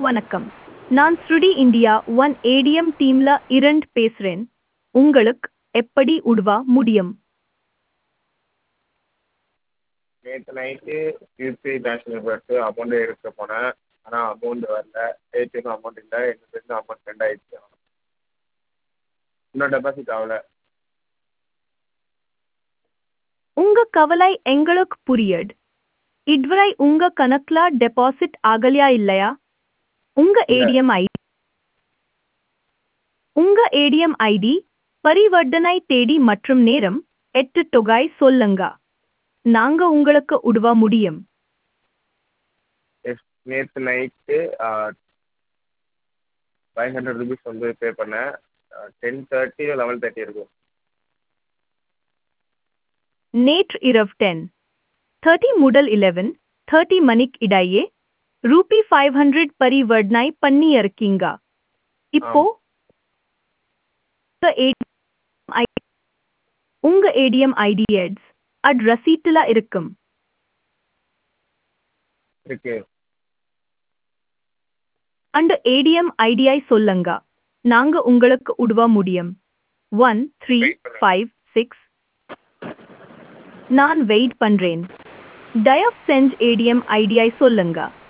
வணக்கம் நான் ஸ்ருடி இந்தியா ஒன் ஏடிஎம் டீம்ல இரண்டு பேசுறேன் உங்களுக்கு எப்படி உதவ முடியும் நேற்று நைட்டு யூபிஐ பேங்க்கில் போய்ட்டு அமௌண்ட் எடுக்க போனேன் ஆனால் அமௌண்ட் வரல ஏடிஎம் அமௌண்ட் இல்லை எங்கிட்டேருந்து அமௌண்ட் ஸ்பெண்ட் ஆகிடுச்சு இன்னும் டெபாசிட் ஆகல உங்க கவலை எங்களுக்கு புரியுது இதுவரை உங்க கணக்குல டெபாசிட் ஆகலையா இல்லையா உங்க இல்ல. ஏடிஎம் ஐடி உங்க ஏடிஎம் ஐடி பரிவர்த்தனை தேதி மற்றும் நேரம் எட்டு தொகை சொல்லுங்க நாங்க உங்களுக்கு உதவ முடியும் எஸ் நேற்று நைட்டு ஃபைவ் ஹண்ட்ரட் ருபீஸ் வந்து பே பண்ணேன் டென் தேர்ட்டி லெவன் தேர்ட்டி இருக்கும் நேற்று இரவு டென் தேர்ட்டி முதல் இலெவன் தேர்ட்டி மணிக்கு இடையே ரூபி ஃபைவ் ஹண்ட்ரட் பரிவர்த்தனை பண்ணி இருக்கீங்க இப்போ உங்க ATM ID உங்க ஏடிஎம் ஐடி எட்ஸ் அட் ரசீட்டுல இருக்கும் இருக்கு அந்த ஏடிஎம் ஐடியை சொல்லுங்க நாங்க உங்களுக்கு உதவ முடியும் ஒன் த்ரீ Wait பண்ணுங்க. ஃபைவ் சிக்ஸ் நான் வெயிட் பண்றேன் தயவு செஞ்சு ஏடிஎம் ஐடியை சொல்லுங்க